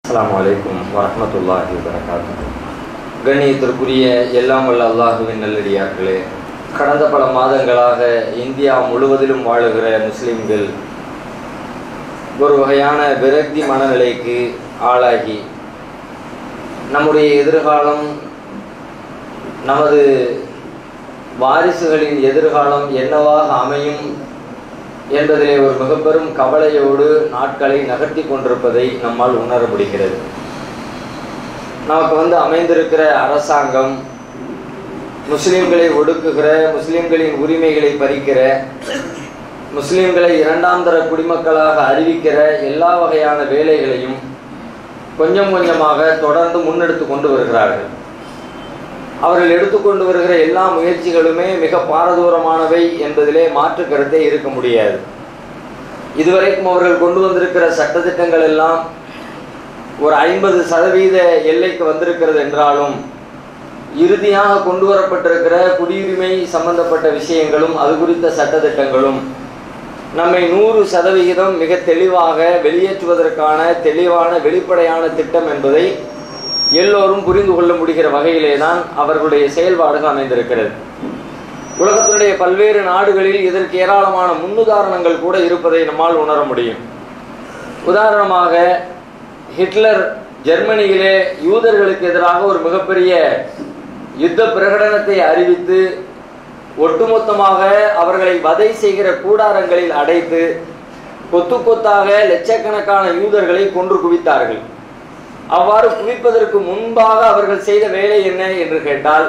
அஸ்ஸலாமு அலைக்கும் வரஹ்மத்துல்லாஹி வபரகாத்துஹு கண்ணியத்திற்குரிய எல்லாம் வல்ல அல்லாஹுவின் நல்லடியார்களே கடந்த பல மாதங்களாக இந்தியா முழுவதிலும் வாழுகிற முஸ்லிம்கள் ஒரு வகையான விரக்தி மனநிலைக்கு ஆளாகி நம்முடைய எதிர்காலம் நமது வாரிசுகளின் எதிர்காலம் என்னவாக அமையும் என்பதிலே ஒரு மிக பெரும் கவலையோடு நாட்களை நகர்த்தி கொண்டிருப்பதை நம்மால் உணர முடிகிறது நமக்கு வந்து அமைந்திருக்கிற அரசாங்கம் முஸ்லிம்களை ஒடுக்குகிற முஸ்லிம்களின் உரிமைகளை பறிக்கிற முஸ்லிம்களை இரண்டாம் தர குடிமக்களாக அறிவிக்கிற எல்லா வகையான வேலைகளையும் கொஞ்சம் கொஞ்சமாக தொடர்ந்து முன்னெடுத்து கொண்டு வருகிறார்கள் அவர்கள் எடுத்துக்கொண்டு வருகிற எல்லா முயற்சிகளுமே மிக பாரதூரமானவை என்பதிலே மாற்று கருத்தே இருக்க முடியாது இதுவரைக்கும் அவர்கள் கொண்டு வந்திருக்கிற சட்டத்திட்டங்கள் எல்லாம் ஒரு ஐம்பது சதவீத எல்லைக்கு வந்திருக்கிறது என்றாலும் இறுதியாக கொண்டு வரப்பட்டிருக்கிற குடியுரிமை சம்பந்தப்பட்ட விஷயங்களும் அது குறித்த சட்டத்திட்டங்களும் நம்மை நூறு சதவிகிதம் மிக தெளிவாக வெளியேற்றுவதற்கான தெளிவான வெளிப்படையான திட்டம் என்பதை எல்லோரும் புரிந்து கொள்ள முடிகிற வகையிலே தான் அவர்களுடைய செயல்பாடுகள் அமைந்திருக்கிறது உலகத்தினுடைய பல்வேறு நாடுகளில் இதற்கு ஏராளமான முன்னுதாரணங்கள் கூட இருப்பதை நம்மால் உணர முடியும் உதாரணமாக ஹிட்லர் ஜெர்மனியிலே யூதர்களுக்கு எதிராக ஒரு மிகப்பெரிய யுத்த பிரகடனத்தை அறிவித்து ஒட்டுமொத்தமாக அவர்களை வதை செய்கிற கூடாரங்களில் அடைத்து கொத்து கொத்தாக லட்சக்கணக்கான யூதர்களை கொன்று குவித்தார்கள் அவ்வாறு குவிப்பதற்கு முன்பாக அவர்கள் செய்த வேலை என்ன என்று கேட்டால்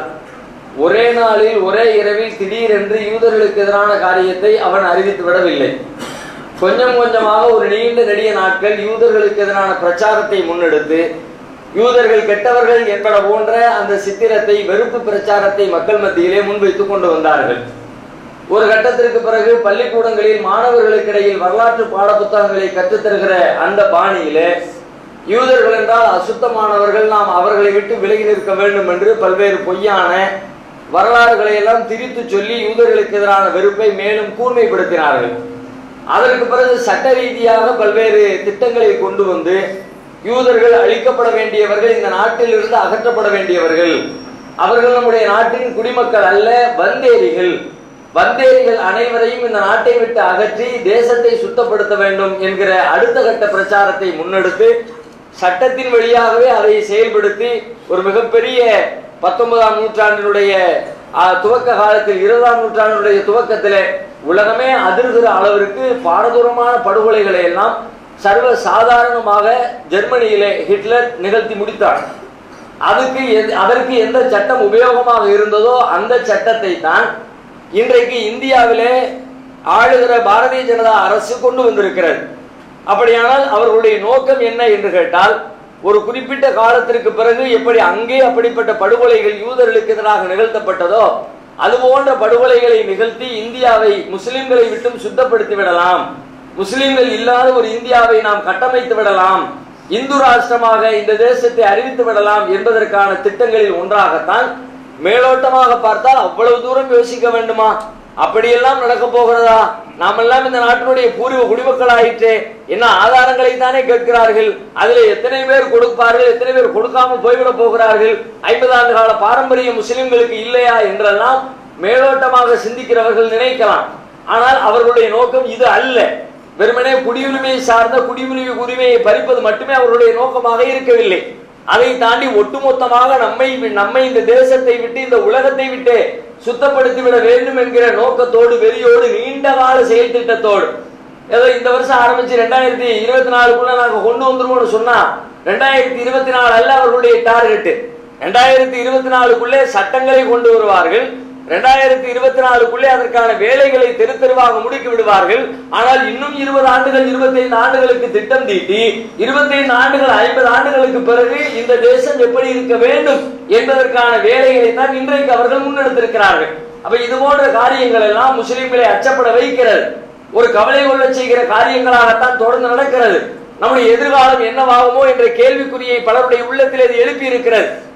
ஒரே நாளில் ஒரே இரவில் திடீரென்று யூதர்களுக்கு எதிரான காரியத்தை அவன் அறிவித்து விடவில்லை கொஞ்சம் கொஞ்சமாக ஒரு நீண்ட நெடிய நாட்கள் யூதர்களுக்கு எதிரான பிரச்சாரத்தை முன்னெடுத்து யூதர்கள் கெட்டவர்கள் என்பன போன்ற அந்த சித்திரத்தை வெறுப்பு பிரச்சாரத்தை மக்கள் மத்தியிலே முன்வைத்துக் கொண்டு வந்தார்கள் ஒரு கட்டத்திற்கு பிறகு பள்ளிக்கூடங்களில் மாணவர்களுக்கிடையில் வரலாற்று பாடப்புத்தகங்களை கற்றுத்தருகிற அந்த பாணியிலே யூதர்கள் என்றால் அசுத்தமானவர்கள் நாம் அவர்களை விட்டு விலகி நிற்க வேண்டும் என்று பல்வேறு பொய்யான வரலாறுகளை எல்லாம் திரித்து சொல்லி யூதர்களுக்கு எதிரான வெறுப்பை மேலும் கூர்மைப்படுத்தினார்கள் அதற்கு பிறகு சட்ட ரீதியாக பல்வேறு திட்டங்களை கொண்டு வந்து யூதர்கள் அழிக்கப்பட வேண்டியவர்கள் இந்த நாட்டில் இருந்து அகற்றப்பட வேண்டியவர்கள் அவர்கள் நம்முடைய நாட்டின் குடிமக்கள் அல்ல வந்தேரிகள் வந்தேரிகள் அனைவரையும் இந்த நாட்டை விட்டு அகற்றி தேசத்தை சுத்தப்படுத்த வேண்டும் என்கிற அடுத்த கட்ட பிரச்சாரத்தை முன்னெடுத்து சட்டத்தின் வழியாகவே அதை செயல்படுத்தி ஒரு மிகப்பெரிய பத்தொன்பதாம் நூற்றாண்டினுடைய துவக்க காலத்தில் இருபதாம் நூற்றாண்டினுடைய துவக்கத்தில் உலகமே அதிர்கிற அளவிற்கு பாரதூரமான படுகொலைகளை எல்லாம் சர்வ சாதாரணமாக ஜெர்மனியிலே ஹிட்லர் நிகழ்த்தி முடித்தார் அதுக்கு அதற்கு எந்த சட்டம் உபயோகமாக இருந்ததோ அந்த சட்டத்தை தான் இன்றைக்கு இந்தியாவிலே ஆளுகிற பாரதிய ஜனதா அரசு கொண்டு வந்திருக்கிறது அப்படியானால் அவர்களுடைய நோக்கம் என்ன என்று கேட்டால் ஒரு குறிப்பிட்ட காலத்திற்கு பிறகு எப்படி அங்கே அப்படிப்பட்ட படுகொலைகள் யூதர்களுக்கு எதிராக நிகழ்த்தப்பட்டதோ அது போன்ற படுகொலைகளை நிகழ்த்தி இந்தியாவை முஸ்லிம்களை விட்டும் சுத்தப்படுத்தி விடலாம் முஸ்லிம்கள் இல்லாத ஒரு இந்தியாவை நாம் கட்டமைத்து விடலாம் இந்து ராஷ்டிரமாக இந்த தேசத்தை அறிவித்து விடலாம் என்பதற்கான திட்டங்களில் ஒன்றாகத்தான் மேலோட்டமாக பார்த்தால் அவ்வளவு தூரம் யோசிக்க வேண்டுமா அப்படியெல்லாம் நடக்க போகிறதா நாமெல்லாம் இந்த நாட்டினுடைய பூர்வ குடிமக்கள் ஆயிற்றே என்ன ஆதாரங்களை தானே கேட்கிறார்கள் அதுல எத்தனை பேர் கொடுப்பார்கள் எத்தனை பேர் கொடுக்காம போய்விட போகிறார்கள் ஐம்பது ஆண்டு கால பாரம்பரிய முஸ்லிம்களுக்கு இல்லையா என்றெல்லாம் மேலோட்டமாக சிந்திக்கிறவர்கள் நினைக்கலாம் ஆனால் அவர்களுடைய நோக்கம் இது அல்ல வெறுமனே குடியுரிமையை சார்ந்த குடியுரிமை உரிமையை பறிப்பது மட்டுமே அவர்களுடைய நோக்கமாக இருக்கவில்லை அதை தாண்டி ஒட்டுமொத்தமாக நம்மை நம்மை இந்த தேசத்தை விட்டு இந்த உலகத்தை விட்டு சுத்தப்படுத்தி விட வேண்டும் என்கிற நோக்கத்தோடு வெறியோடு நீண்ட கால செயல் திட்டத்தோடு ஏதோ இந்த வருஷம் ஆரம்பிச்சு ரெண்டாயிரத்தி இருபத்தி நாலுக்குள்ள நாங்க கொண்டு வந்துருவோம்னு சொன்னா ரெண்டாயிரத்தி இருபத்தி நாலு அல்ல அவர்களுடைய டார்கெட் ரெண்டாயிரத்தி இருபத்தி நாலுக்குள்ளே சட்டங்களை கொண்டு வருவார்கள் ரெண்டாயிரத்தி இருபத்தி நாலுக்குள்ளே அதற்கான வேலைகளை தெரு தெருவாக முடுக்கி விடுவார்கள் ஆனால் இன்னும் இருபது ஆண்டுகள் இருபத்தி ஐந்து ஆண்டுகளுக்கு திட்டம் தீட்டி இருபத்தி ஐந்து ஆண்டுகள் ஐம்பது ஆண்டுகளுக்கு பிறகு இந்த தேசம் எப்படி இருக்க வேண்டும் என்பதற்கான வேலைகளை தான் இன்றைக்கு அவர்கள் முன்னெடுத்திருக்கிறார்கள் அப்ப இது போன்ற காரியங்கள் எல்லாம் முஸ்லிம்களை அச்சப்பட வைக்கிறது ஒரு கவலை கொள்ள செய்கிற காரியங்களாகத்தான் தொடர்ந்து நடக்கிறது நம்முடைய எதிர்காலம் என்னவாகுமோ என்ற கேள்விக்குறியை பலருடைய உள்ளத்தில் அது எழுப்பி இருக்கிறது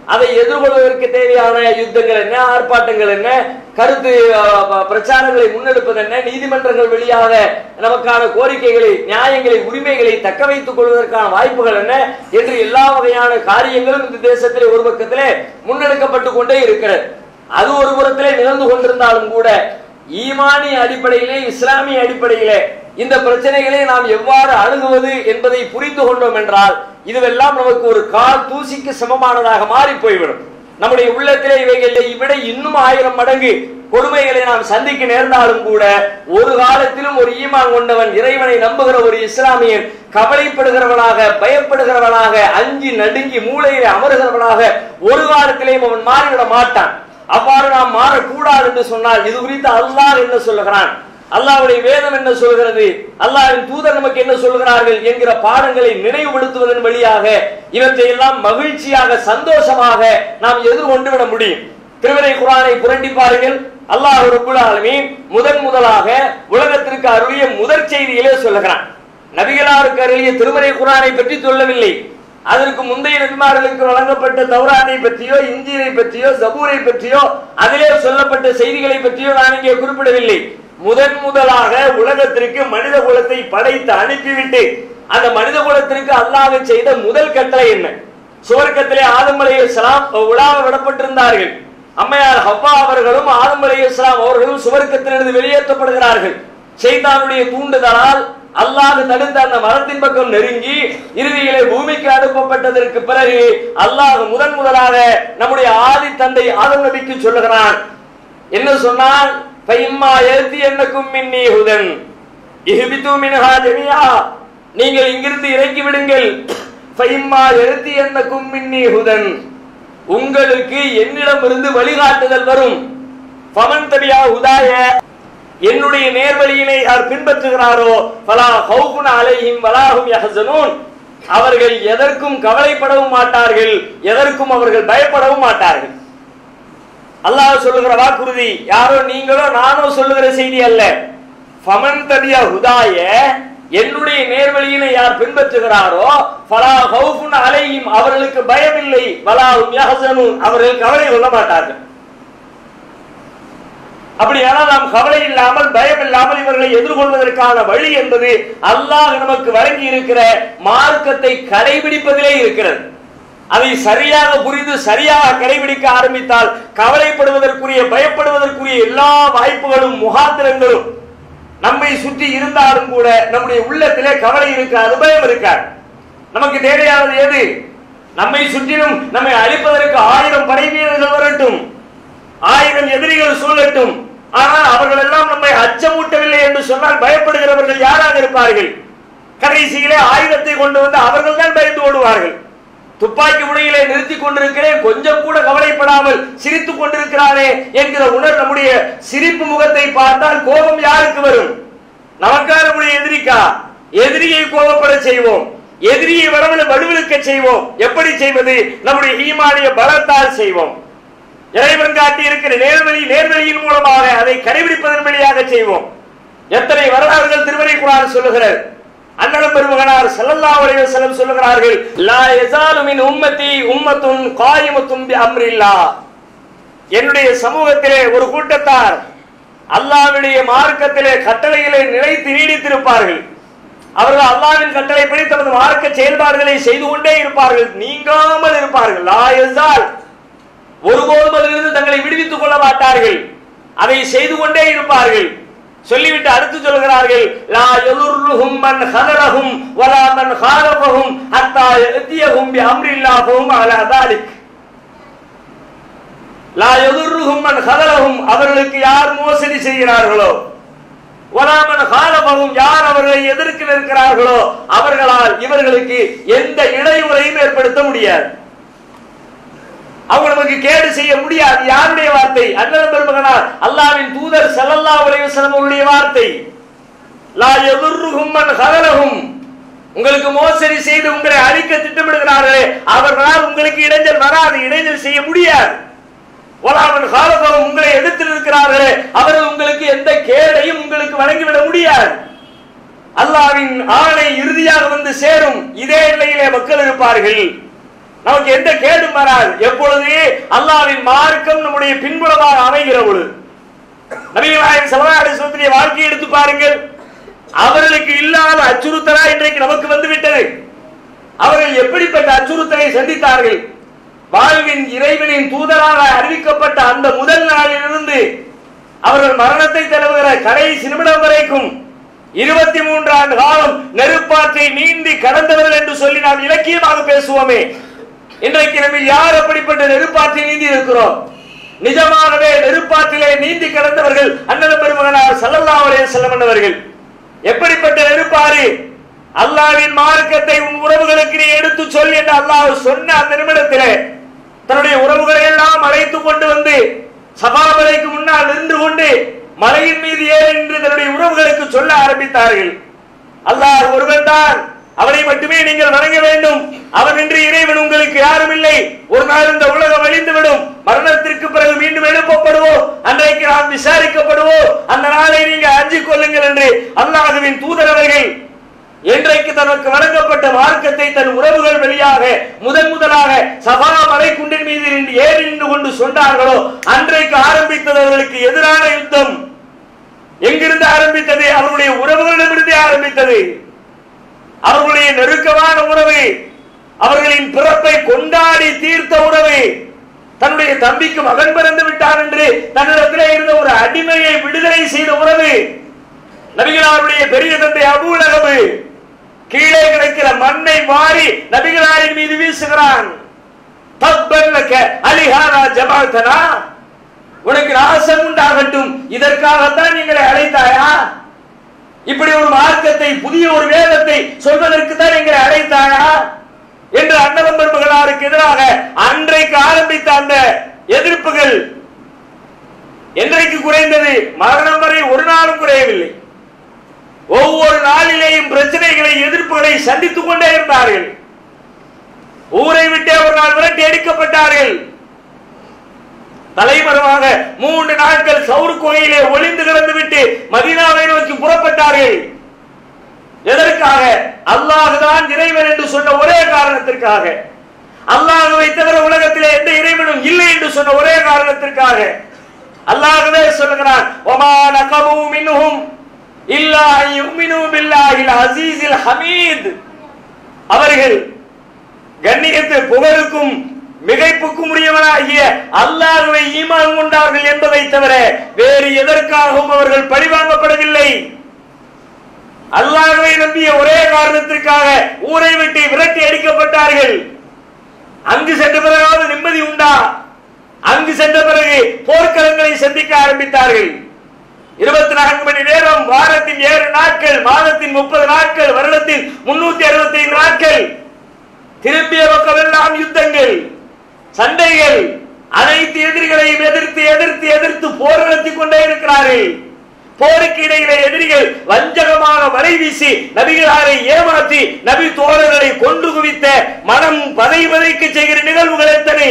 அதை எதிர்கொள்வதற்கு தேவையான யுத்தங்கள் என்ன ஆர்ப்பாட்டங்கள் என்ன கருத்து அஹ், ப- பிரச்சாரங்களை முன்னெடுப்பது என்ன நீதிமன்றங்கள் வழியாக நமக்கான கோரிக்கைகளை நியாயங்களை உரிமைகளை தக்க வைத்துக் கொள்வதற்கான வாய்ப்புகள் என்ன என்று எல்லா வகையான காரியங்களும் இந்த தேசத்திலே ஒரு பக்கத்திலே முன்னெடுக்கப்பட்டு கொண்டே இருக்கிறது அது ஒரு புறத்திலே நிகழ்ந்து கொண்டிருந்தாலும் கூட ஈமானிய அடிப்படையிலே இஸ்லாமிய அடிப்படையிலே இந்த பிரச்சனைகளை நாம் எவ்வாறு அணுகுவது என்பதை புரிந்து கொண்டோம் என்றால் இதுவெல்லாம் நமக்கு ஒரு கால் தூசிக்கு சமமானதாக மாறி போய்விடும் நம்முடைய உள்ளத்திலே இவைகளை விட இன்னும் ஆயிரம் மடங்கு கொடுமைகளை நாம் சந்திக்க நேர்ந்தாலும் கூட ஒரு காலத்திலும் ஒரு ஈமான் கொண்டவன் இறைவனை நம்புகிற ஒரு இஸ்லாமியன் கவலைப்படுகிறவனாக பயப்படுகிறவனாக அஞ்சி நடுங்கி மூளையிலே அமருகிறவனாக ஒரு காலத்திலேயும் அவன் மாறிவிட மாட்டான் அவ்வாறு நாம் மாறக்கூடாது என்று சொன்னால் இது குறித்து அல்லாஹ் என்ன சொல்லுகிறான் அல்லாஹ்வுடைய வேதம் என்ன சொல்கிறது அல்லாஹ்வின் தூதர் நமக்கு என்ன சொல்கிறார்கள் என்கிற பாடங்களை நினைவுபடுத்துவதன் வழியாக இவற்றை எல்லாம் மகிழ்ச்சியாக சந்தோஷமாக நாம் எதிர்கொண்டு விட முடியும் திருவிரை குரானை புரண்டி பாருங்கள் அல்லாஹ் ரப்புல் ஆலமீன் முதன் முதலாக உலகத்திற்கு அருளிய முதற் செய்தியிலே சொல்லுகிறான் நபிகளாருக்கு அருளிய திருமறை குரானை பற்றி சொல்லவில்லை அதற்கு முந்தைய நபிமார்களுக்கு வழங்கப்பட்ட தௌரானை பற்றியோ இஞ்சினை பற்றியோ ஜபூரை பற்றியோ அதிலே சொல்லப்பட்ட செய்திகளை பற்றியோ நான் இங்கே குறிப்பிடவில்லை முதன் முதலாக உலகத்திற்கு மனித குலத்தை படைத்து அனுப்பிவிட்டு அந்த மனித குலத்திற்கு அல்லாஹ் செய்த முதல் கட்டளை என்ன சுவர்க்கத்திலே ஆதம் அலைஹிஸ்ஸலாம் உலாவ விடப்பட்டிருந்தார்கள் அம்மையார் ஹவ்வா அவர்களும் ஆதம் அலைஹிஸ்ஸலாம் அவர்களும் சுவர்க்கத்திலிருந்து வெளியேற்றப்படுகிறார்கள் சைத்தானுடைய தூண்டுதலால் அல்லாஹ் தடுத்த அந்த மரத்தின் பக்கம் நெருங்கி இறுதியிலே பூமிக்கு அனுப்பப்பட்டதற்கு பிறகு அல்லாஹ் முதன் முதலாக நம்முடைய ஆதி தந்தை ஆதம் நபிக்கு சொல்லுகிறான் என்ன சொன்னால் ஃபைம்மா எழுத்தி என்னக்கும் மின்னி ஹுதன் இஹ்பிது மின்ஹா ஜமியா நீங்கள் இங்கிருந்து இறக்கி விடுங்கள் ஃபைம்மா எழுத்தி என்னக்கும் மின்னி ஹுதன் உங்களுக்கு என்னிடமிருந்து வழிகாட்டுதல் வரும் ஃபமன் தபியா ஹுதாய என்னுடைய நேர்வழியினை யார் பின்பற்றுகிறாரோ ஃபலா ஹவுஃபுன் அலைஹிம் வலாஹும் யஹ்சனூன் அவர்கள் எதற்கும் கவலைப்படவும் மாட்டார்கள் எதற்கும் அவர்கள் பயப்படவும் மாட்டார்கள் அல்லாஹ் சொல்லுகிற வாக்குறுதி யாரோ நீங்களோ நானோ சொல்லுகிற செய்தி அல்ல ஃபமன் தபியா ஹுதாய என்னுடைய நேர்வழியினை யார் பின்பற்றுகிறாரோ ஃபலா ஹவுஃபுன் அலைஹிம் அவர்களுக்கு பயமில்லை வலாஹும் யஹ்சனூன் அவர்கள் கவலை கொள்ள மாட்டார்கள் அப்படியானால் நாம் கவலை இல்லாமல் பயம் இல்லாமல் இவர்களை எதிர்கொள்வதற்கான வழி என்பது அல்லாஹ் நமக்கு வழங்கி இருக்கிற மார்க்கத்தை கடைபிடிப்பதிலே இருக்கிறது அதை சரியாக புரிந்து சரியாக கடைபிடிக்க ஆரம்பித்தால் கவலைப்படுவதற்குரிய பயப்படுவதற்குரிய எல்லா வாய்ப்புகளும் முகாந்திரங்களும் நம்மை சுற்றி இருந்தாலும் கூட நம்முடைய உள்ளத்திலே கவலை இருக்காது பயம் இருக்காது நமக்கு தேவையானது எது நம்மை சுற்றிலும் நம்மை அழிப்பதற்கு ஆயிரம் படை வீரர்கள் வரட்டும் ஆயிரம் எதிரிகள் சூழட்டும் ஆனால் அவர்கள் எல்லாம் நம்மை அச்சமூட்டவில்லை என்று சொன்னால் பயப்படுகிறவர்கள் யாராக இருப்பார்கள் கடைசியிலே ஆயுதத்தை கொண்டு வந்து அவர்கள் தான் பயந்து ஓடுவார்கள் துப்பாக்கி முனையிலே நிறுத்தி கொண்டிருக்கிறேன் கொஞ்சம் கூட கவலைப்படாமல் சிரித்துக் கொண்டிருக்கிறாரே என்கிற உணர் நம்முடைய சிரிப்பு முகத்தை பார்த்தால் கோபம் யாருக்கு வரும் நமக்கா நம்முடைய எதிரிக்கா எதிரியை கோபப்பட செய்வோம் எதிரியை வரவில் வலுவிழுக்க செய்வோம் எப்படி செய்வது நம்முடைய ஈமானிய பலத்தால் செய்வோம் இறைவன் காட்டி இருக்கிற நேர்வழி நேர்வழியின் மூலமாக அதை கடைபிடிப்பதன் வழியாக செய்வோம் எத்தனை வரலாறுகள் திருமறை குரான் சொல்லுகிறது அண்ணலம் பெருமகனார் ஸல்லல்லாஹு அலைஹி வஸல்லம் சொல்லுகிறார்கள் லா யஸாலு மின் உம்மத்தி உம்மத்துன் காயிமத்துன் பி அம்ரில்லாஹ் என்னுடைய சமூகத்திலே ஒரு கூட்டத்தார் அல்லாஹ்வுடைய மார்க்கத்திலே கட்டளைகளை நிலைத்து நீடித்திருப்பார்கள் அவர்கள் அல்லாஹ்வின் கட்டளைப்படி தமது மார்க்க செயல்பாடுகளை செய்து கொண்டே இருப்பார்கள் நீங்காமல் இருப்பார்கள் லா யஸால் ஒருபோதும் அதிலிருந்து தங்களை விடுவித்துக் கொள்ள மாட்டார்கள் அதை செய்து கொண்டே இருப்பார்கள் சொல்லிவிட்டு அடுத்து சொல்கிறார்கள் லா யதுர்ருஹும் மன் ஹதரஹும் வலா மன் ஹாலஃபஹும் ஹத்தா யத்தியஹும் பி அம்ரில்லாஹும் அலா தாலிக் லா யதுர்ருஹும் மன் ஹதரஹும் அவர்களுக்கு யார் மோசடி செய்கிறார்களோ வலாமன் ஹாலபகும் யார் அவர்களை எதிர்த்து நிற்கிறார்களோ அவர்களால் இவர்களுக்கு எந்த இடையூறையும் ஏற்படுத்த முடியாது அவங்க நமக்கு கேடு செய்ய முடியாது யாருடைய வார்த்தை அண்ணன் பெருமகனார் அல்லாவின் தூதர் ஸல்லல்லாஹு அலைஹி வஸல்லம் அவருடைய வார்த்தை லா யதுர்ருஹும் மன் ஹதரஹும் உங்களுக்கு மோசடி செய்து உங்களை அழிக்க திட்டமிடுகிறார்களே அவர்களால் உங்களுக்கு இடைஞ்சல் வராது இடைஞ்சல் செய்ய முடியாது ஒலாமன் காலபகம் உங்களை எதிர்த்து இருக்கிறார்களே அவர்கள் உங்களுக்கு எந்த கேடையும் உங்களுக்கு வழங்கிவிட முடியாது அல்லாவின் ஆணை இறுதியாக வந்து சேரும் இதே நிலையிலே மக்கள் இருப்பார்கள் நமக்கு எந்த கேடும் வராது எப்பொழுது அல்லாவின் மார்க்கம் நம்முடைய பின்புலமாக அமைகிற பொழுது நபிகள் நாயகம் ஸல்லல்லாஹு அலைஹி வஸல்லமுடைய வாழ்க்கையை எடுத்து பாருங்கள் அவர்களுக்கு இல்லாத அச்சுறுத்தலா இன்றைக்கு நமக்கு வந்து விட்டது அவர்கள் எப்படிப்பட்ட அச்சுறுத்தலை சந்தித்தார்கள் வாழ்வின் இறைவனின் தூதராக அறிவிக்கப்பட்ட அந்த முதல் நாளிலிருந்து அவர்கள் மரணத்தை தழுவுகிற கடைசி நிமிடம் வரைக்கும் இருபத்தி மூன்று ஆண்டு காலம் நெருப்பாற்றை நீந்தி கடந்தவர்கள் என்று சொல்லி நாம் இலக்கியமாக பேசுவோமே இன்றைக்கு நம்ம யார் அப்படிப்பட்ட நெருப்பாற்றை நீந்தி இருக்கிறோம் நிஜமாகவே நெருப்பாற்றிலே நீந்தி கடந்தவர்கள் அண்ணன் பெருமகனார் ஸல்லல்லாஹு அலைஹி வஸல்லம் அவர்கள் எப்படிப்பட்ட நெருப்பாறு அல்லாஹ்வின் மார்க்கத்தை உன் உறவுகளுக்கு நீ எடுத்து சொல் என்று அல்லாஹ் சொன்ன அந்த நிமிடத்திலே தன்னுடைய உறவுகளை எல்லாம் அழைத்து கொண்டு வந்து சபாமலைக்கு முன்னால் நின்று கொண்டு மலையின் மீது ஏறி நின்று தன்னுடைய உறவுகளுக்கு சொல்ல ஆரம்பித்தார்கள் அல்லாஹ் ஒருவன் தான் அவனை மட்டுமே நீங்கள் வணங்க வேண்டும் அவன் என்று இறைவன் உங்களுக்கு யாரும் இல்லை ஒரு நாள் இந்த உலகம் அழிந்துவிடும் மரணத்திற்கு பிறகு மீண்டும் எழுப்பப்படுவோம் அன்றைக்கு நாம் விசாரிக்கப்படுவோம் அந்த நாளை நீங்க அஞ்சிக் கொள்ளுங்கள் என்று அல்லாஹுவின் தூதரவர்கள் என்றைக்கு தனக்கு வழங்கப்பட்ட மார்க்கத்தை தன் உறவுகள் வழியாக முதன் முதலாக சபா மலைக்குண்டின் மீது நின்று ஏறி நின்று கொண்டு சொன்னார்களோ அன்றைக்கு ஆரம்பித்தது அவர்களுக்கு எதிரான யுத்தம் எங்கிருந்து ஆரம்பித்தது அவருடைய உறவுகளிடமிருந்தே ஆரம்பித்தது அவர்களுடைய நெருக்கமான உறவு அவர்களின் பிறப்பை கொண்டாடி தீர்த்த உறவு தன்னுடைய தம்பிக்கு மகன் பிறந்து விட்டான் என்று தன்னிடத்திலே இருந்த ஒரு அடிமையை விடுதலை செய்த உறவு நபிகளாருடைய பெரிய தந்தை அபூலகபு கீழே கிடக்கிற மண்ணை வாரி நபிகளாரின் மீது வீசுகிறான் தப்பல்லக்க அலிஹாரா ஜபாத்தனா உனக்கு நாசம் உண்டாகட்டும் இதற்காகத்தான் எங்களை அழைத்தாயா இப்படி ஒரு மார்க்கத்தை புதிய ஒரு வேதத்தை சொல்வதற்கு தான் எங்களை அழைத்தாயா என்று அண்ணலம் பெருமகளாருக்கு எதிராக அன்றைக்கு ஆரம்பித்த அந்த எதிர்ப்புகள் என்றைக்கு குறைந்தது மரணம் வரை ஒரு நாளும் குறையவில்லை ஒவ்வொரு நாளிலேயும் பிரச்சனைகளை எதிர்ப்புகளை சந்தித்துக் கொண்டே இருந்தார்கள் ஊரை விட்டே ஒரு நாள் விரட்டி அடிக்கப்பட்டார்கள் தலைமறைவாக மூன்று நாட்கள் சவுறு கோயிலே ஒளிந்து கிடந்து விட்டு மதீனாவை நோக்கி புறப்பட்டார்கள் எதற்காக அல்லாஹுதான் இறைவன் என்று சொன்ன ஒரே காரணத்திற்காக அல்லாஹுவை தவிர உலகத்திலே எந்த இறைவனும் இல்லை என்று சொன்ன ஒரே காரணத்திற்காக அல்லாஹுவே சொல்லுகிறான் ஒமா நகமு மின்ஹும் இல்லா யுமினு பில்லாஹில் அசீஸில் ஹமீத் அவர்கள் கண்ணியத்து புகழுக்கும் மிகைப்புக்கும் உரியவனாகிய அல்லாஹுவை ஈமான் கொண்டார்கள் என்பதை தவிர வேறு எதற்காகவும் அவர்கள் பழிவாங்கப்படவில்லை அல்லாஹுவை நம்பிய ஒரே காரணத்திற்காக ஊரை விட்டு விரட்டி அடிக்கப்பட்டார்கள் அங்கு சென்ற பிறகாவது நிம்மதி உண்டா அங்கு சென்ற பிறகு போர்க்களங்களை சந்திக்க ஆரம்பித்தார்கள் இருபத்தி நான்கு மணி நேரம் வாரத்தின் ஏழு நாட்கள் மாதத்தின் முப்பது நாட்கள் வருடத்தின் முன்னூத்தி அறுபத்தி ஐந்து நாட்கள் திரும்பிய பக்கமெல்லாம் யுத்தங்கள் சண்டைகள் அனைத்து எதிரிகளையும் எதிர்த்து எதிர்த்து எதிர்த்து போர் நடத்திக் கொண்டே இருக்கிறார்கள் போருக்கு இடையிலே எதிரிகள் வஞ்சகமாக வலை வீசி நபிகளாரை ஏமாற்றி நபி தோழர்களை கொண்டு குவித்த மனம் பதை பதைக்கு செய்கிற நிகழ்வுகள் எத்தனை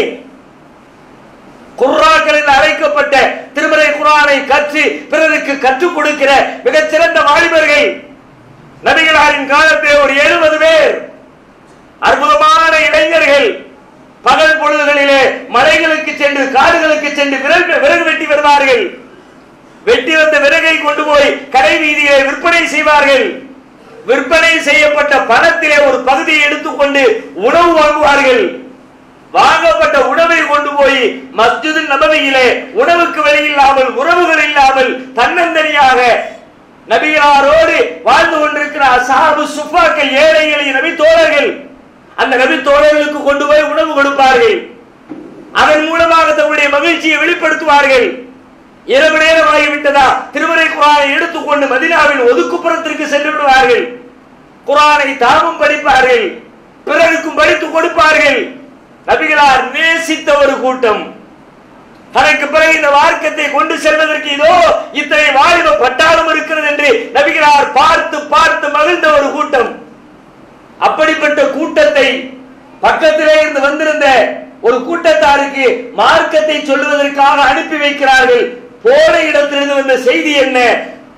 குர்ராக்கள் என்று அழைக்கப்பட்ட திருமலை குரானை கற்று பிறருக்கு கற்றுக் கொடுக்கிற மிகச்சிறந்த வாலிபர்கள் நபிகளாரின் காலத்தில் ஒரு எழுபது பேர் அற்புதமான இளைஞர்கள் பகல் பொழுதுகளிலே மலைகளுக்கு சென்று காடுகளுக்கு சென்று விறகு விறகு வெட்டி வருவார்கள் வெட்டி வந்த விறகை கொண்டு போய் கடை வீதியிலே விற்பனை செய்வார்கள் விற்பனை செய்யப்பட்ட பணத்திலே ஒரு பகுதியை எடுத்துக்கொண்டு உணவு வாங்குவார்கள் வாங்கப்பட்ட உணவை கொண்டு போய் மஸ்ஜிது நபவியிலே உணவுக்கு வழியில்லாமல் உறவுகள் இல்லாமல் தன்னந்தனியாக நபிகளாரோடு வாழ்ந்து கொண்டிருக்கிற அசாபு சுஃபாக்கள் ஏழைகளை நபி தோழர்கள் அந்த நபி தோழர்களுக்கு கொண்டு போய் உணவு கொடுப்பார்கள் அதன் மூலமாக தங்களுடைய மகிழ்ச்சியை வெளிப்படுத்துவார்கள் இரவு நேரம் ஆகிவிட்டதா திருமறை குரானை எடுத்துக்கொண்டு மதினாவின் ஒதுக்குப்புறத்திற்கு சென்று விடுவார்கள் குரானை தாமும் படிப்பார்கள் பிறருக்கும் படித்துக் கொடுப்பார்கள் நபிகளார் நேசித்த ஒரு கூட்டம் தனக்கு பிறகு இந்த மார்க்கத்தை கொண்டு செல்வதற்கு இதோ இத்தனை வாலிப பட்டாளம் இருக்கிறது என்று நபிகளார் பார்த்து பார்த்து மகிழ்ந்த ஒரு கூட்டம் அப்படிப்பட்ட கூட்டத்தை பக்கத்திலே இருந்து வந்திருந்த ஒரு கூட்டத்தாருக்கு மார்க்கத்தை சொல்லுவதற்காக அனுப்பி வைக்கிறார்கள் போன இடத்திலிருந்து வந்த செய்தி என்ன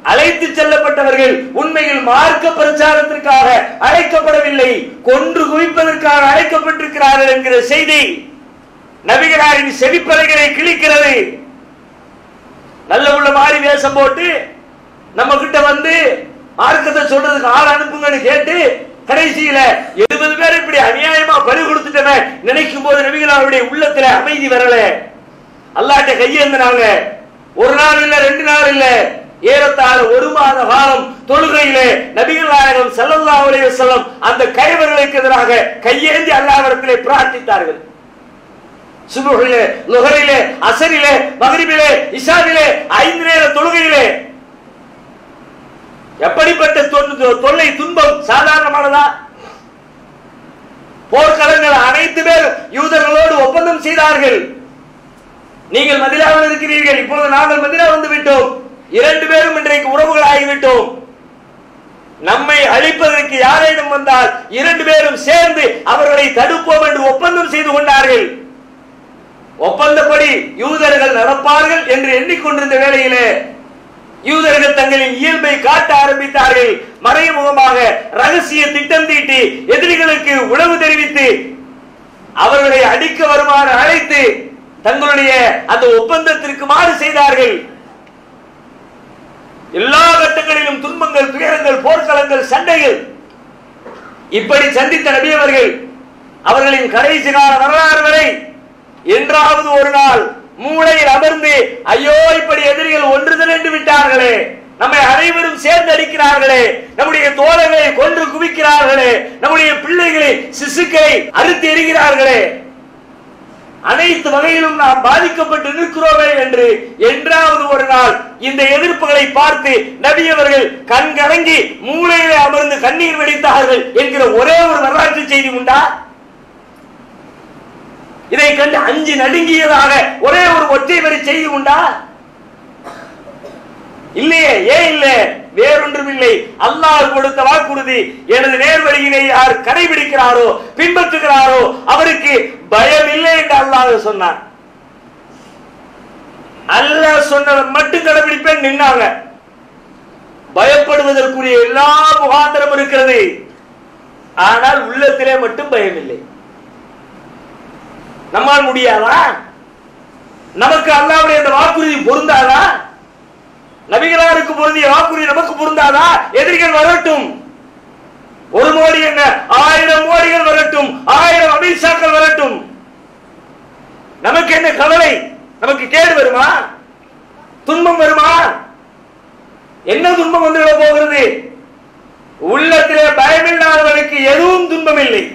அழைத்து செல்லப்பட்டவர்கள் உண்மையில் மார்க்க பிரச்சாரத்திற்காக அழைக்கப்படவில்லை கொன்று குவிப்பதற்காக அழைக்கப்பட்டிருக்கிறார்கள் என்கிற செய்தி நபிகளாரின் செவிப்பலைகளை கிழிக்கிறது நல்ல உள்ள மாறி வேஷம் போட்டு நம்ம கிட்ட வந்து மார்க்கத்தை சொல்றதுக்கு ஆள் அனுப்புங்கன்னு கேட்டு கடைசியில எழுபது பேர் இப்படி அநியாயமா பலி கொடுத்துட்டமே நினைக்கும் போது நபிகளாருடைய உள்ளத்துல அமைதி வரல அல்லாட்ட கையேந்தினாங்க ஒரு நாள் இல்ல ரெண்டு நாள் இல்ல ஏறத்தாழ ஒரு மாத காலம் தொழுகையிலே நபிகள் நாயகம் ஸல்லல்லாஹு அலைஹி வஸல்லம் அந்த கைவர்களுக்கு எதிராக கையேந்தி அல்லாஹ்விடத்திலே பிரார்த்தித்தார்கள் சுபுகிலே லுஹரிலே அசரிலே மகரிபிலே இஷாவிலே ஐந்து நேர தொழுகையிலே எப்படிப்பட்ட தொன்று- தொல்லை துன்பம் சாதாரணமானதா போர்க்களங்கள் அனைத்து பேர் யூதர்களோடு ஒப்பந்தம் செய்தார்கள் நீங்கள் மதினாவில் இருக்கிறீர்கள் இப்பொழுது நாங்கள் மதினா வந்து விட்டோம் இரண்டு பேரும் இன்றைக்கு உறவுகள் ஆகிவிட்டோம் நம்மை அழிப்பதற்கு யாரேனும் வந்தால் இரண்டு பேரும் சேர்ந்து அவர்களை தடுப்போம் என்று ஒப்பந்தம் செய்து கொண்டார்கள் ஒப்பந்தப்படி யூதர்கள் நடப்பார்கள் என்று எண்ணிக்கொண்டிருந்த வேளையிலே யூதர்கள் தங்களின் இயல்பை காட்ட ஆரம்பித்தார்கள் மறைமுகமாக ரகசிய திட்டம் தீட்டி எதிரிகளுக்கு உளவு தெரிவித்து அவர்களை அடிக்க வருமாறு அழைத்து தங்களுடைய அந்த ஒப்பந்தத்திற்கு மாறு செய்தார்கள் எல்லா கட்டங்களிலும் துன்பங்கள் துயரங்கள் போர்க்களங்கள் சண்டைகள் இப்படி சந்தித்த நபி அவர்கள் அவர்களின் கடைசி கால வரலாறு வரை என்றாவது ஒரு நாள் மூளையில் அமர்ந்து ஐயோ இப்படி எதிரிகள் ஒன்று திரண்டு விட்டார்களே நம்மை அனைவரும் சேர்ந்து அடிக்கிறார்களே நம்முடைய தோழர்களை கொன்று குவிக்கிறார்களே நம்முடைய பிள்ளைகளை சிசுக்களை அறுத்து எறிகிறார்களே அனைத்து வகையிலும் நாம் பாதிக்கப்பட்டு நிற்கிறோமே என்று என்றாவது ஒரு நாள் இந்த எதிர்ப்புகளை பார்த்து நபி அவர்கள் கண் கலங்கி மூளையிலே அமர்ந்து கண்ணீர் வெடித்தார்கள் என்கிற ஒரே ஒரு வரலாற்று செய்தி உண்டா இதை கண்டு அஞ்சு நடுங்கியதாக ஒரே ஒரு ஒற்றை வரி செய்தி உண்டா இல்லையே ஏன் இல்ல வேறொன்றும் இல்லை அல்லாஹ் கொடுத்த வாக்குறுதி எனது நேர்வழியினை யார் கடைபிடிக்கிறாரோ பின்பற்றுகிறாரோ அவருக்கு பயம் இல்லை என்று அல்லாஹ் சொன்னான் அல்லாஹ் சொன்னதை மட்டும் கடைபிடிப்பேன் நின்னாங்க பயப்படுவதற்குரிய எல்லா முகாந்திரம் இருக்கிறது ஆனால் உள்ளத்திலே மட்டும் பயம் இல்லை நம்மால் முடியாதா நமக்கு அல்லாவுடைய அந்த வாக்குறுதி பொருந்தாதா நபிகளாருக்கு பொருந்திய வாக்குறுதி நமக்கு பொருந்தாதா எதிரிகள் வரட்டும் ஒரு மோடி என்ன ஆயிரம் மோடிகள் வரட்டும் ஆயிரம் அமித்ஷாக்கள் வரட்டும் நமக்கு என்ன கவலை நமக்கு கேடு வருமா துன்பம் வருமா என்ன துன்பம் வந்து விட போகிறது உள்ளத்திலே பயமில்லாதவனுக்கு எதுவும் துன்பம் இல்லை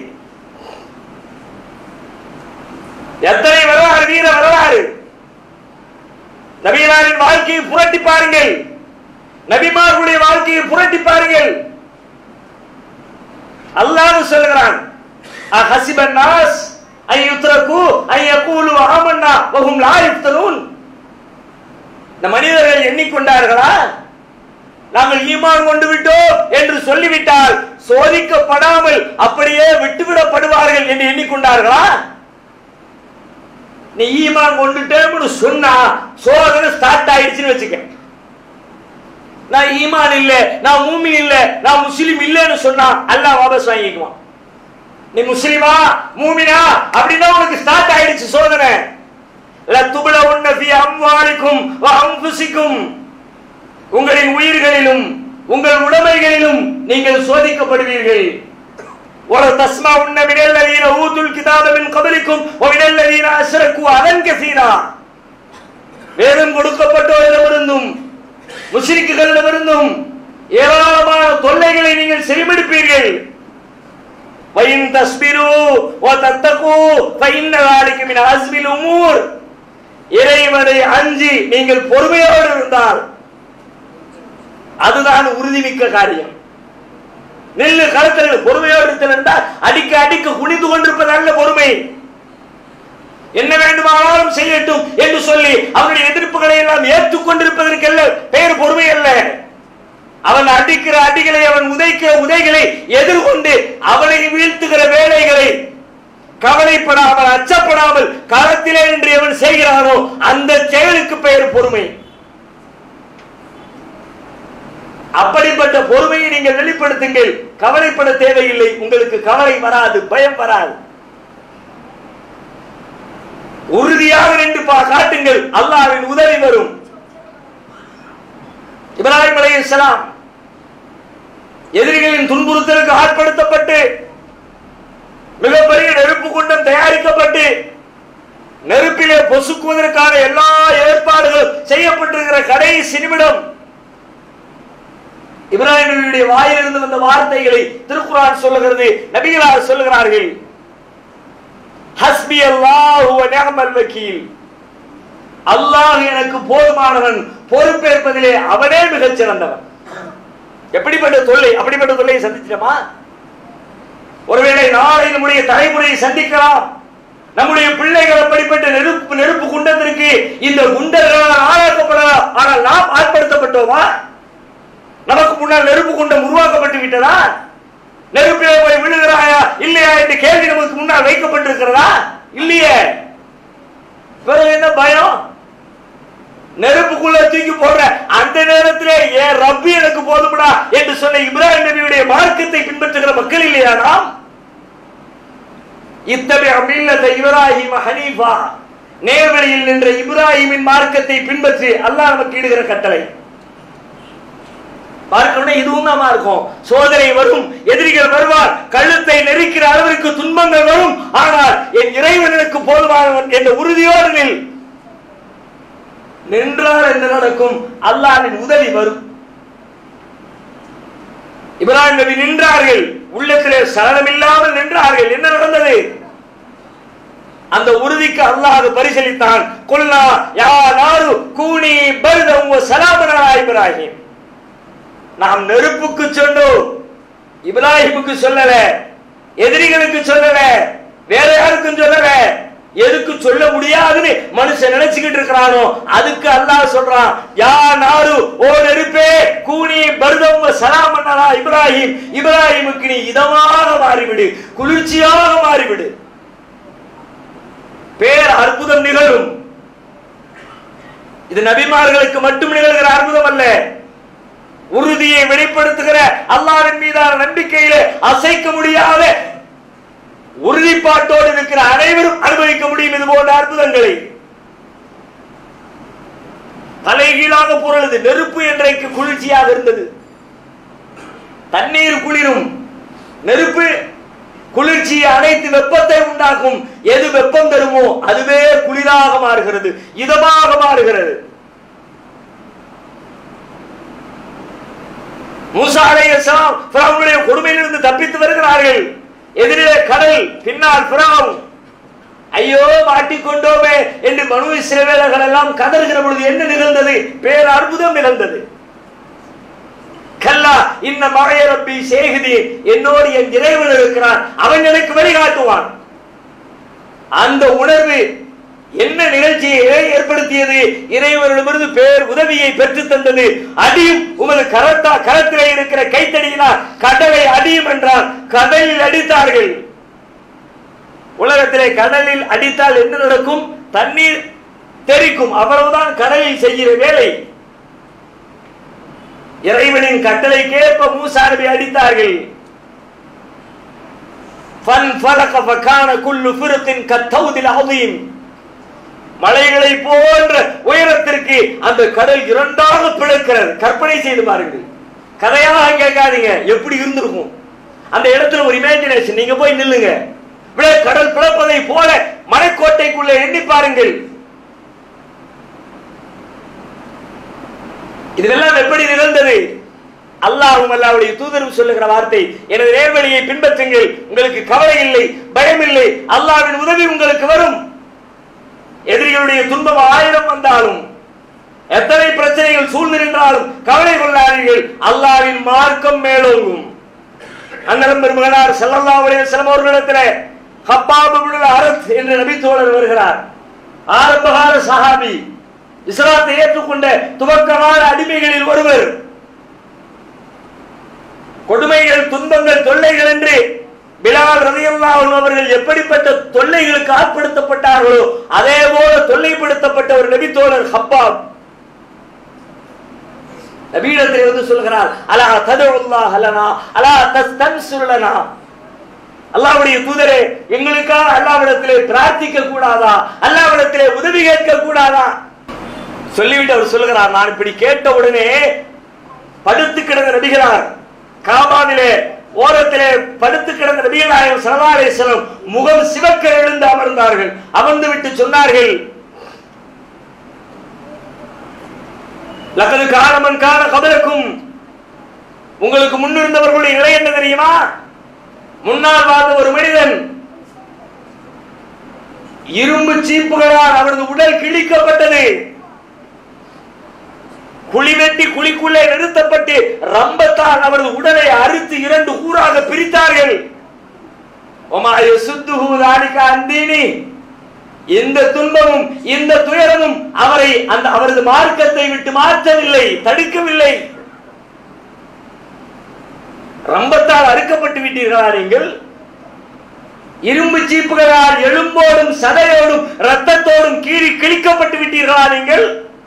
எத்தனை வரலாறு வீர வரலாறு நபிகளாரின் வாழ்க்கையை புரட்டி பாருங்கள் நபிமார்களுடைய வாழ்க்கையை புரட்டி பாருங்கள் அல்லாஹ் சொல்கிறான் அஹசிபன் நாஸ் ஐ யுத்ரகு ஐ யகூலு ஆமன்னா வஹும் லா யுஃப்தனூன் இந்த மனிதர்கள் எண்ணிக்கொண்டார்களா நாங்கள் ஈமான் கொண்டு விட்டோம் என்று சொல்லிவிட்டால் சோதிக்கப்படாமல் அப்படியே விட்டுவிடப்படுவார்கள் என்று எண்ணிக்கொண்டார்களா நீ ஈமான் கொண்டுட்டேன்னு சொன்னா சோதனை ஸ்டார்ட் ஆயிடுச்சுன்னு வச்சுக்க நான் ஈமான் இல்ல நான் மூமின் இல்ல நான் முஸ்லிம் இல்லைன்னு சொன்னா அல்லாஹ் வாபஸ் வாங்கிக்குவான் நீ முஸ்லிமா மூமினா அப்படின்னா உனக்கு ஸ்டார்ட் ஆயிடுச்சு சோதனை லத்துபுல உன்ன ஃபி அம்வாலிக்கும் வ அன்ஃபுசிக்கும் உங்களின் உயிர்களிலும் உங்கள் உடைமைகளிலும் நீங்கள் சோதிக்கப்படுவீர்கள் ஒரு தஸ்மா உன்ன மினல்லதீன ஊதுல் கிதாப மின் கபலிக்கும் வ மினல்லதீன அஸ்ரகு அதன் கசீரா வேதம் கொடுக்கப்பட்டோரிடமிருந்தும் முஸ்லிக்குகளிடமிருந்தும் ஏராளமான தொல்லைகளை நீங்கள் செவிமடுப்பீர்கள் வயின் தஸ்பிரு ஓ தத்தகு ஃபைன்ன ذلك من عزم الامور இறைவனை அஞ்சி நீங்கள் பொறுமையோடு இருந்தால் அதுதான் உறுதிமிக்க காரியம் நெல்லு களத்தில் பொறுமையோடு இருத்தல் என்றால் அடிக்க அடிக்க குனிந்து கொண்டிருப்பது அல்ல பொறுமை என்ன வேண்டுமானாலும் செய்யட்டும் என்று சொல்லி அவருடைய எதிர்ப்புகளை எல்லாம் ஏற்றுக்கொண்டிருப்பதற்கல்ல பெயர் பொறுமை அல்ல அவன் அடிக்கிற அடிகளை அவன் உதைக்கிற உதைகளை எதிர்கொண்டு அவனை வீழ்த்துகிற வேலைகளை கவலைப்படாமல் அச்சப்படாமல் களத்திலே என்று எவன் செய்கிறானோ அந்த செயலுக்கு பெயர் பொறுமை அப்படிப்பட்ட பொறுமையை நீங்கள் வெளிப்படுத்துங்கள் கவலைப்பட தேவையில்லை உங்களுக்கு கவலை வராது பயம் வராது உறுதியாக நின்று பா காட்டுங்கள் அல்லாஹ்வின் உதவி வரும் இப்ராஹிம் அலைஹிஸ்ஸலாம் எதிரிகளின் துன்புறுத்தலுக்கு ஆட்படுத்தப்பட்டு மிகப்பெரிய நெருப்பு குண்டம் தயாரிக்கப்பட்டு நெருப்பிலே பொசுக்குவதற்கான எல்லா ஏற்பாடுகளும் செய்யப்பட்டிருக்கிற கடைசி நிமிடம் இப்ராஹிம் நபியுடைய வாயிலிருந்து வந்த வார்த்தைகளை திருக்குறான் சொல்லுகிறது நபிகளார் சொல்லுகிறார்கள் ஹஸ்பி அல்லாஹ் வ நிஅமல் வக்கீல் அல்லாஹ் எனக்கு போதுமானவன் பொறுப்பேற்பதிலே அவனே மிகச் சிறந்தவன் எப்படிப்பட்ட தொல்லை அப்படிப்பட்ட தொல்லையை சந்திச்சிட்டோமா ஒருவேளை நாளை நம்முடைய தலைமுறையை சந்திக்கலாம் நம்முடைய பிள்ளைகள் அப்படிப்பட்ட நெருப்பு நெருப்பு குண்டத்திற்கு இந்த குண்டர்களால் ஆளாக்கப்படலாம் ஆனால் நாம் ஆட்படுத்தப்பட்டோமா நமக்கு முன்னால் நெருப்பு குண்டம் உருவாக்கப்பட்டு விட்டதா நெருப்பிலே போய் விழுகிறாயா இல்லையா என்ற கேள்வி நமக்கு முன்னால் வைக்கப்பட்டிருக்கிறதா இல்லையே பிறகு என்ன பயம் நெருப்புக்குள்ள தூக்கி போடுற அந்த நேரத்திலே ஏன் ரப்பி எனக்கு போதும்டா என்று சொன்ன இப்ராஹிம் நபியுடைய மார்க்கத்தை பின்பற்றுகிற மக்கள் இல்லையா நாம் இத்தகைய மில்லத இப்ராஹிம் ஹனீஃபா நேர்வழியில் நின்ற இப்ராஹிமின் மார்க்கத்தை பின்பற்றி அல்லாஹ் நமக்கு இடுகிற கட்டளை பார்க்கணும்னா இதுவும் நாம இருக்கும் சோதனை வரும் எதிரிகள் வருவார் கழுத்தை நெரிக்கிற அளவிற்கு துன்பங்கள் வரும் ஆனால் என் இறைவன் எனக்கு போதுமானவன் என்ற உறுதியோடு நில் நின்றால் என்ன நடக்கும் அல்லாஹ்வின் உதவி வரும் இப்ராஹிம் நபி நின்றார்கள் உள்ளத்திலே சலனம் இல்லாமல் நின்றார்கள் என்ன நடந்தது அந்த உறுதிக்கு அல்லாஹ் பரிசளித்தான் கொல்லா யா நாரு கூனி பர்தம் சலாமனா இப்ராஹிம் நாம் நெருப்புக்கு சொன்னோம் இப்ராஹிமுக்கு சொல்லல எதிரிகளுக்கு சொல்லல வேற யாருக்கும் சொல்லல எதுக்கு சொல்ல முடியாதுன்னு மனுஷன் நினைச்சுக்கிட்டு இருக்கிறானோ அதுக்கு அல்லாஹ் சொல்றான் யா நாரு ஓ நெருப்பே கூனி பர்தம் சலாமன்னரா இப்ராஹிம் இப்ராஹிமுக்கு நீ இதமாக மாறிவிடு குளிர்ச்சியாக மாறிவிடு பேர் அற்புதம் நிகழும் இது நபிமார்களுக்கு மட்டும் நிகழ்கிற அற்புதம் அல்ல உறுதியை வெளிப்படுத்துகிற அல்லாவின் மீதான நம்பிக்கையிலே அசைக்க முடியாத உறுதிப்பாட்டோடு இருக்கிற அனைவரும் அனுபவிக்க முடியும் இது போன்ற அற்புதங்களை தலைகீழாக புரளுது நெருப்பு என்றைக்கு குளிர்ச்சியாக இருந்தது தண்ணீர் குளிரும் நெருப்பு குளிர்ச்சியை அனைத்து வெப்பத்தை உண்டாக்கும் எது வெப்பம் தருமோ அதுவே குளிராக மாறுகிறது இதமாக மாறுகிறது மூசா அலைஹிஸ்ஸலாம் ஃபிரௌனுடைய கொடுமையிலிருந்து தப்பித்து வருகிறார்கள் எதிரிலே கடல் பின்னால் ஃபிரௌன் ஐயோ மாட்டிக்கொண்டோமே என்று மனு இஸ்ரவேலர்கள் எல்லாம் கதறுகிற பொழுது என்ன நிகழ்ந்தது பேர் அற்புதம் நிகழ்ந்தது கல்லா இந்த மழைய ரப்பி சேகுதி என்னோடு என் இறைவன் இருக்கிறான் அவன் எனக்கு வழிகாட்டுவான் அந்த உணர்வு என்ன நிகழ்ச்சியை ஏற்படுத்தியது இறைவனிடமிருந்து பேர் உதவியை பெற்று தந்தது அடியும் உமது கரத்தா கரத்திலே இருக்கிற கைத்தடியினால் கடலை அடியும் என்றால் கடலில் அடித்தார்கள் உலகத்திலே கடலில் அடித்தால் என்ன நடக்கும் தண்ணீர் தெரிக்கும் அவ்வளவுதான் கடலில் செய்கிற வேலை இறைவனின் கட்டளைக்கேற்ப மூசா நபி அடித்தார்கள் ஃபன் ஃபலக ஃபகான குல்லு ஃபிருத்தின் கத்தௌதில் அதீம் மலைகளை போன்ற உயரத்திற்கு அந்த கடல் இரண்டாக பிளக்கிறது கற்பனை செய்து பாருங்கள் கதையாக கேட்காதீங்க எப்படி இருந்திருக்கும் அந்த இடத்துல ஒரு இமேஜினேஷன் நீங்க போய் நில்லுங்க விட கடல் பிளப்பதை போல மலைக்கோட்டைக்குள்ள எண்ணி பாருங்கள் இதெல்லாம் எப்படி நிகழ்ந்தது அல்லாஹும் அல்லாவுடைய தூதரும் சொல்லுகிற வார்த்தை எனது நேர்வழியை பின்பற்றுங்கள் உங்களுக்கு கவலை இல்லை பயம் இல்லை அல்லாவின் உதவி உங்களுக்கு வரும் எதிரிகளுடைய துன்பம் ஆயிரம் வந்தாலும் எத்தனை பிரச்சனைகள் சூழ்ந்து நின்றாலும் கவலை கொள்ளாதீர்கள் அல்லாவின் மார்க்கம் மேலோங்கும் அண்ணலம் பெருமகனார் ஸல்லல்லாஹு அலைஹி வஸல்லம் அவர்களிடத்தில் ஹப்பாப் இப்னுல் அரத் என்ற நபி தோழர் வருகிறார் ஆரம்பகால சஹாபி இஸ்லாத்தை ஏற்றுக்கொண்ட துவக்கமான அடிமைகளில் ஒருவர் கொடுமைகள் துன்பங்கள் தொல்லைகள் என்று பிலால் ரலியல்லாஹு அன்ஹு அவர்கள் எப்படிப்பட்ட தொல்லைகளுக்கு ஆட்படுத்தப்பட்டார்களோ அதே போல தொல்லைப்படுத்தப்பட்ட ஒரு நபி தோழர் ஹப்பாப் நபீடத்தில் வந்து சொல்கிறார் அலா ததுல்லாஹ் லனா அலா தஸ்தன்சுலனா அல்லாஹ்வுடைய தூதரே எங்களுக்காக அல்லாஹ்விடத்திலே பிரார்த்திக்க கூடாதா அல்லாஹ்விடத்திலே உதவி கேட்க கூடாதா சொல்லிவிட்டு அவர் சொல்லுகிறார் நான் இப்படி கேட்ட உடனே படுத்து கிடந்த நபிகளார் காபாவிலே ஓரத்திலே படுத்து கிடந்த நபிகள் நாயகம் ஸல்லல்லாஹு அலைஹி வஸல்லம் முகம் சிவக்க எழுந்து அமர்ந்தார்கள் அமர்ந்து விட்டு சொன்னார்கள் லக்கது காலமன் கால கபலக்கும் உங்களுக்கு முன்னிருந்தவர்களுடைய நிலை என்ன தெரியுமா முன்னால் வாழ்ந்த ஒரு மனிதன் இரும்பு சீப்புகளால் அவரது உடல் கிழிக்கப்பட்டது குழி வெட்டி குழிக்குள்ளே நிறுத்தப்பட்டு ரம்பத்தால் அவரது உடலை அறுத்து இரண்டு ஊராக பிரித்தார்கள் ஒமாய சுத்துஹு தாலிக அந்தீனி இந்த துன்பமும் இந்த துயரமும் அவரை அந்த அவரது மார்க்கத்தை விட்டு மாற்றவில்லை தடுக்கவில்லை ரம்பத்தால் அறுக்கப்பட்டு விட்டீர்களா நீங்கள் இரும்பு சீப்புகளால் எலும்போடும் சதையோடும் ரத்தத்தோடும் கீறி கிழிக்கப்பட்டு விட்டீர்களா நீங்கள்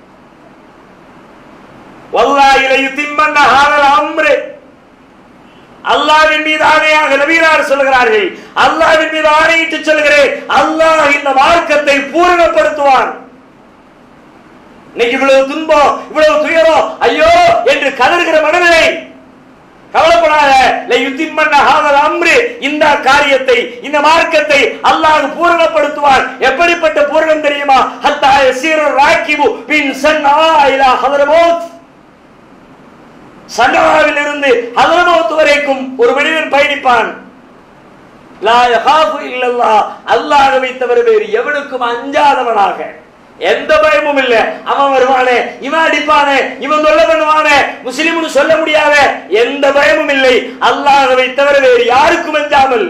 வல்லாஹி லயுத்திம்மன்ன ஹாதல் அம்ரு அல்லாஹ்வின் மீது ஆணையாக நபிகளார் சொல்கிறார்கள் அல்லாஹ்வின் மீது ஆணையிட்டு சொல்கிறேன் அல்லாஹ் இந்த மார்க்கத்தை பூரணப்படுத்துவான் இன்னைக்கு இவ்வளவு துன்பம் இவ்வளவு துயரம் ஐயோ என்று கதறுகிற மனநிலை கவலைப்படாத லயுத்திம்மன்ன ஹாதல் அம்ரு இந்த காரியத்தை இந்த மார்க்கத்தை அல்லாஹ் பூரணப்படுத்துவான் எப்படிப்பட்ட பூரணம் தெரியுமா ஹத்தா யசீரு ராக்கிபு பின் சன்னா இலா ஹதரமௌத் சன்னவாவில் இருந்து ஹதரமௌத் வரைக்கும் ஒரு மனிதன் பயணிப்பான் லா யகாஃபு இல்லல்லாஹ் அல்லாஹ்வை தவிர வேறு எவனுக்கும் அஞ்சாதவனாக எந்த பயமும் இல்ல அவன் வருவானே இவன் அடிப்பானே இவன் தொல்லை பண்ணுவானே முஸ்லிம்னு சொல்ல முடியாத எந்த பயமும் இல்லை அல்லாஹ்வை தவிர வேறு யாருக்கும் அஞ்சாமல்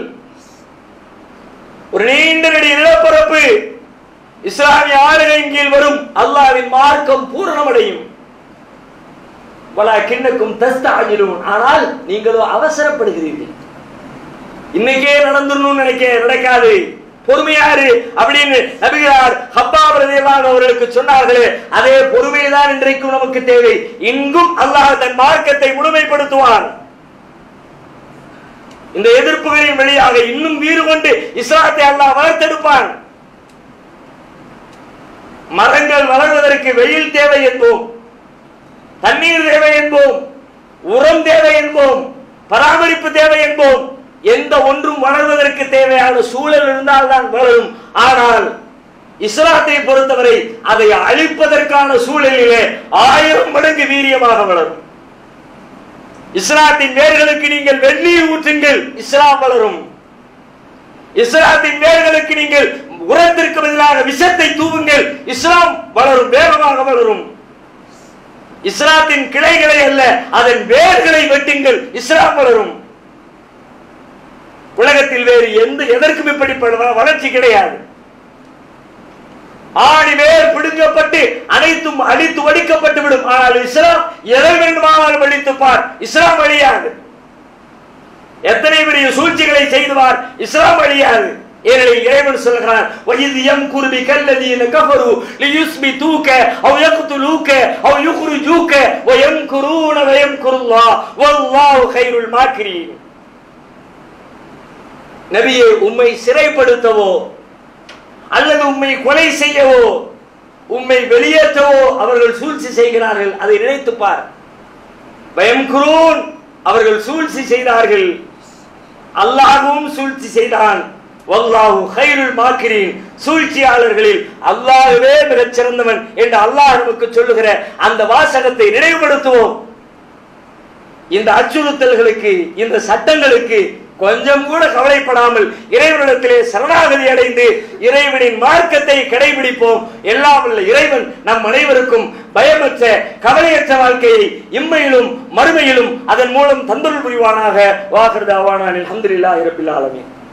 ஒரு நீண்ட நெடிய நிலப்பரப்பு இஸ்லாமிய ஆளுகையின் கீழ் வரும் அல்லாஹ்வின் மார்க்கம் பூரணமடையும் வலா கிண்ணக்கும் தஸ்தாஜிலும் ஆனால் நீங்களோ அவசரப்படுகிறீர்கள் இன்னைக்கே நடந்துடணும்னு நினைக்க நடக்காது பொறுமையாரு அப்படின்னு நபிகளார் ஹப்பாப் ரலியல்லாஹு அவர்களுக்கு சொன்னார்களே அதே பொறுமைதான் இன்றைக்கும் நமக்கு தேவை இங்கும் அல்லாஹ் தன் மார்க்கத்தை முழுமைப்படுத்துவான் இந்த எதிர்ப்புகளின் வெளியாக இன்னும் வீறு கொண்டு இஸ்லாத்தை அல்லாஹ் வளர்த்தெடுப்பான் மரங்கள் வளர்வதற்கு வெயில் தேவை என்போம் தண்ணீர் தேவை என்போம் உரம் தேவை என்போம் பராமரிப்பு தேவை என்போம் எந்த ஒன்றும் வளர்வதற்கு தேவையான சூழல் இருந்தால் தான் வளரும் ஆனால் இஸ்லாத்தை பொறுத்தவரை அதை அழிப்பதற்கான சூழலிலே ஆயிரம் மடங்கு வீரியமாக வளரும் இஸ்லாத்தின் வேர்களுக்கு நீங்கள் வெந்நீர் ஊற்றுங்கள் இஸ்லாம் வளரும் இஸ்லாத்தின் வேர்களுக்கு நீங்கள் உரத்திற்கு பதிலாக விஷத்தை தூவுங்கள் இஸ்லாம் வளரும் வேகமாக வளரும் இஸ்லாத்தின் கிளைகளை அல்ல அதன் வேர்களை வெட்டுங்கள் இஸ்லாம் வளரும் உலகத்தில் வேறு எந்த எதற்கும் இப்படிப்பட்ட வளர்ச்சி கிடையாது ஆணி வேர் பிடுங்கப்பட்டு அனைத்தும் அடித்து ஒடிக்கப்பட்டு விடும் ஆனால் இஸ்லாம் எதை வேண்டுமானாலும் அழித்துப்பார் இஸ்லாம் அழியாது எத்தனை பெரிய சூழ்ச்சிகளை செய்துவார் இஸ்லாம் அழியாது ஏனெனில் இறைவன் சொல்கிறான் வயது எம் குருபி கல்லதீன கஃபரு லியுஸ்பி தூக்க அவ் யக்துலூக்க அவ் யுக்ரிஜூக்க வ யம்குரூன வ யம்குருல்லாஹ் வல்லாஹு கைருல் மாக்கிரீன் நபியே உம்மை சிறைப்படுத்தவோ அல்லது உம்மை கொலை செய்யவோ உம்மை வெளியேற்றவோ அவர்கள் சூழ்ச்சி செய்கிறார்கள் அதை நினைத்துப் பார் பயம் குரூன் அவர்கள் சூழ்ச்சி செய்தார்கள் அல்லாஹ்வும் சூழ்ச்சி செய்தான் வல்லாஹு கைருல் மாக்கிரீன் சூழ்ச்சியாளர்களில் அல்லாஹ்வே மிகச் சிறந்தவன் என்று அல்லாஹ் நமக்கு சொல்லுகிற அந்த வாசகத்தை நினைவுபடுத்துவோம் இந்த அச்சுறுத்தல்களுக்கு இந்த சட்டங்களுக்கு கொஞ்சம் கூட கவலைப்படாமல் இறைவனிடத்திலே சரணாகதி அடைந்து இறைவனின் மார்க்கத்தை கடைபிடிப்போம் எல்லாம் உள்ள இறைவன் நம் அனைவருக்கும் பயமற்ற கவலையற்ற வாழ்க்கையை இம்மையிலும் மறுமையிலும் அதன் மூலம் தந்தொருள் புரிவானாக வாகர்தாவானான் அல்ஹம்துலில்லாஹி ரப்பில் ஆலமீன்